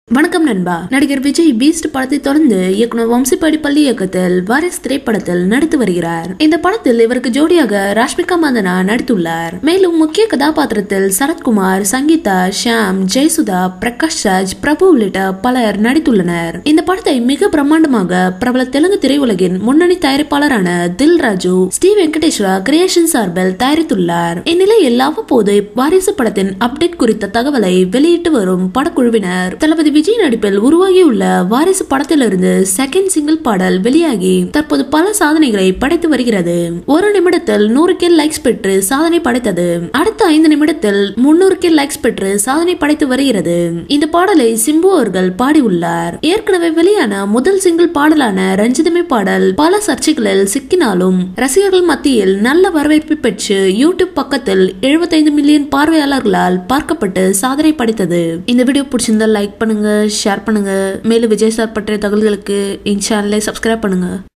வணக்கம் நண்பா நடிகர் விஜய் பீஸ்ட் படத்தை தொடர்ந்து இயக்குனர் வம்சிப்பாடி பள்ளி இயக்கத்தில் வாரிஸ் திரைப்படத்தில் நடித்து வருகிறார் இந்த படத்தில் இவருக்கு ஜோடியாக ராஷ்மிகா மந்தனா நடித்துள்ளார் மேலும் முக்கிய கதாபாத்திரத்தில் சரத்குமார் சங்கீதா ஷியாம் ஜெயசுதா பிரகாஷ் ராஜ் பிரபு உள்ளிட்ட பலர் நடித்துள்ளனர் இந்த படத்தை மிக பிரம்மாண்டமாக பிரபல தெலுங்கு திரையுலகின் முன்னணி தயாரிப்பாளரான தில் ராஜு ஸ்ரீ வெங்கடேஸ்வரா கிரியேஷன் சார்பில் தயாரித்துள்ளார் இந்நிலையில் அவ்வப்போது வாரிசு படத்தின் அப்டேட் குறித்த தகவலை வெளியிட்டு வரும் படக்குழுவினர் தளபதி விஜய் நடிப்பில் உருவாகியுள்ள வாரிசு படத்திலிருந்து செகண்ட் சிங்கிள் பாடல் வெளியாகி தற்போது பல சாதனைகளை படைத்து வருகிறது ஒரு நிமிடத்தில் நூறு கே லைக்ஸ் பெற்று சாதனை படைத்தது அடுத்த ஐந்து நிமிடத்தில் முன்னூறு கே லைக்ஸ் பெற்று சாதனை படைத்து வருகிறது இந்த பாடலை சிம்பு அவர்கள் பாடியுள்ளார் ஏற்கனவே வெளியான முதல் சிங்கிள் பாடலான ரஞ்சிதமே பாடல் பல சர்ச்சைகளில் சிக்கினாலும் ரசிகர்கள் மத்தியில் நல்ல வரவேற்பு பெற்று யூடியூப் பக்கத்தில் 75 மில்லியன் பார்வையாளர்களால் பார்க்கப்பட்டு சாதனை படைத்தது இந்த வீடியோ பிடிச்சிருந்தா லைக் பண்ணுங்க ஷேர் பண்ணுங்க மேலும் விஜய் சார் பற்றிய தகவல்களுக்கு இந்த சேனலை சப்ஸ்கிரைப் பண்ணுங்க